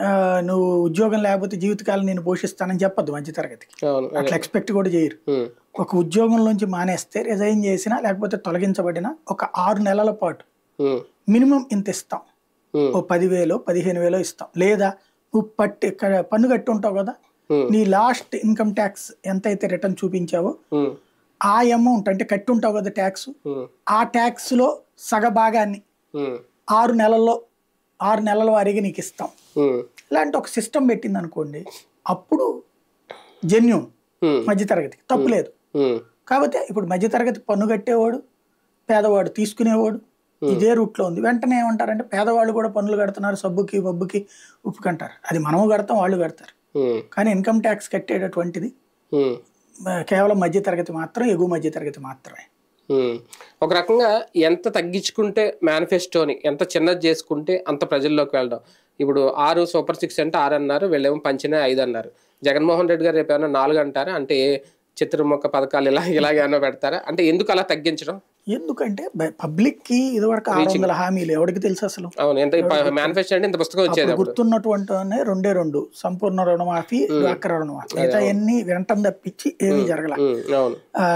ఆ, నువ్వు ఉద్యోగం లేకపోతే జీవితకాలం నేను పోషిస్తానని చెప్పొద్దు మధ్యతరగతికి అవును అదే అట్లా ఎక్స్పెక్ట్ కూడా చేయరు ఉమ్, ఒక ఉద్యోగంలోంచి మానేస్తే రిజైన్ చేసినా లేకపోతే తొలగించబడిన ఒక ఆరు నెలల పాటు ఉమ్, మినిమం ఇంత ఇస్తాం ఉమ్, ఓ పదివేలు పదిహేను వేలు ఇస్తాం లేదా నువ్వు పట్టి క- పన్ను కట్టి ఉంటావు కదా Hmm. నీ లాస్ట్ ఇన్కమ్ ట్యాక్స్ ఎంతైతే రిటర్న్ చూపించావో ఉమ్, ఆ అమౌంట్ అంటే కట్టి ఉంటావు కదా ట్యాక్స్ ఉమ్, ఆ ట్యాక్స్లో సగభాగాన్ని ఉమ్, ఆరు నెలల్లో ఆరు నెలల వారీగా నీకు ఇస్తాం ఉమ్, ఇలాంటి ఒక సిస్టమ్ పెట్టింది అనుకోండి అప్పుడు జెన్యున్ ఉమ్, మధ్యతరగతికి తప్పు లేదు ఉమ్, కాకపోతే ఇప్పుడు మధ్యతరగతి పన్ను కట్టేవాడు పేదవాడు తీసుకునేవాడు ఇదే రూట్లో ఉంది వెంటనే ఏమంటారంటే పేదవాళ్ళు కూడా పన్నులు కడుతున్నారు సబ్బుకి బబ్బుకి ఉప్పు కంటారు అది మనము కడతాం వాళ్ళు కడతారు ఉమ్, కానీ ఇన్కమ్ ట్యాక్స్ కట్టేటటువంటిది ఉమ్. ఆ, కేవలం మధ్యతరగతి మాత్రం ఎగువ మధ్యతరగతి మాత్రమే ఉమ్. ఒక రకంగా ఎంత తగ్గించుకుంటే మేనిఫెస్టోని ఎంత చిన్నది చేసుకుంటే అంత ప్రజల్లోకి వెళ్ళడం ఇప్పుడు ఆరు సూపర్ సిక్స్ అంటే ఆరు అన్నారు వీళ్ళేమో పంచిన ఐదు అన్నారు జగన్మోహన్ రెడ్డి గారు రేపు ఏమైనా నాలుగు అంటారా అంటే ఏ చిత్రముఖ పథకాలు ఇలా ఇలాగే ఏమైనా పెడతారా అంటే ఎందుకు అలా తగ్గించడం ఎందుకంటే పబ్లిక్ కి ఇదివరకు ఆరు వందల హామీలు ఎవరికి తెలుసు అసలు అవును ఎంత మేనిఫెస్టో అంటే ఇంత పుస్తకం వచ్చేది అప్పుడు అప్పుడు గుర్తున్నటువంటి వాడిని రెండే రెండు సంపూర్ణ రుణమాఫీ డ్వాక్రా రుణమాఫీ మిగతా ఎన్ని వినటం తప్పించి ఏమీ జరగల ఉమ్, అవును